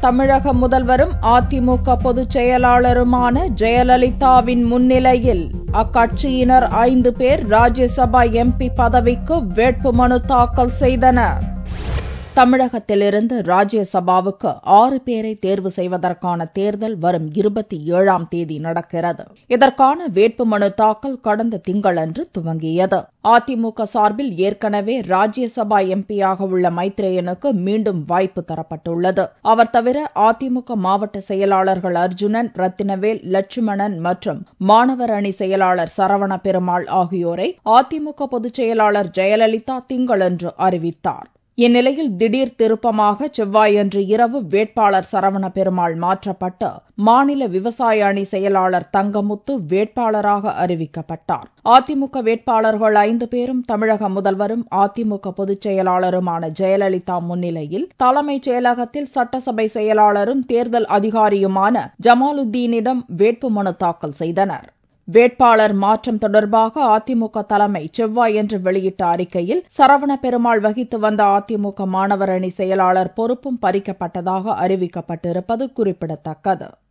தமிழக முதல்வரும் அதிமுக பொதுச் செயலாளருமான ஜெயலலிதாவின் முன்னிலையில் அக்கட்சியினர் ஐந்து பேர் ராஜ்யசபா எம்பி பதவிக்கு வேட்புமனு தாக்கல் செய்தனர் தமிழகத்திலிருந்து ராஜ்யசபாவுக்கு ஆறு பேரை தேர்வு செய்வதற்கான தேர்தல் வரும் இருபத்தி ஏழாம் தேதி நடக்கிறது இதற்கான வேட்புமனு தாக்கல் கடந்த திங்களன்று துவங்கியது அதிமுக சார்பில் ஏற்கனவே ராஜ்யசபா எம்பியாக உள்ள மைத்ரேயனுக்கு மீண்டும் வாய்ப்பு தரப்பட்டுள்ளது அவர் தவிர அதிமுக மாவட்ட செயலாளர்கள் அர்ஜுனன் ரத்தினவேல் லட்சுமணன் மற்றும் மாணவர் அணி செயலாளர் சரவண பெருமாள் ஆகியோரை அதிமுக பொதுச் செயலாளர் ஜெயலலிதா திங்களன்று அறிவித்தார் இந்நிலையில் திடீர் திருப்பமாக செவ்வாயன்று இரவு வேட்பாளர் சரவண பெருமாள் மாற்றப்பட்டு மாநில விவசாய அணி செயலாளர் தங்கமுத்து வேட்பாளராக அறிவிக்கப்பட்டார் அதிமுக வேட்பாளர்கள் ஐந்து பேரும் தமிழக முதல்வரும் அதிமுக பொதுச் செயலாளருமான ஜெயலலிதா முன்னிலையில் தலைமைச் செயலகத்தில் சட்டசபை செயலாளரும் தேர்தல் அதிகாரியுமான ஜமாலுத்தீனிடம் வேட்புமனு தாக்கல் செய்தனர் வேட்பாளர் மாற்றம் தொடர்பாக அதிமுக தலைமை செவ்வாயன்று வெளியிட்ட அறிக்கையில் சரவண பெருமாள் வகித்து வந்த அதிமுக மாணவர் அணி செயலாளர் பொறுப்பும் பறிக்கப்பட்டதாக அறிவிக்கப்பட்டிருப்பது குறிப்பிடத்தக்கது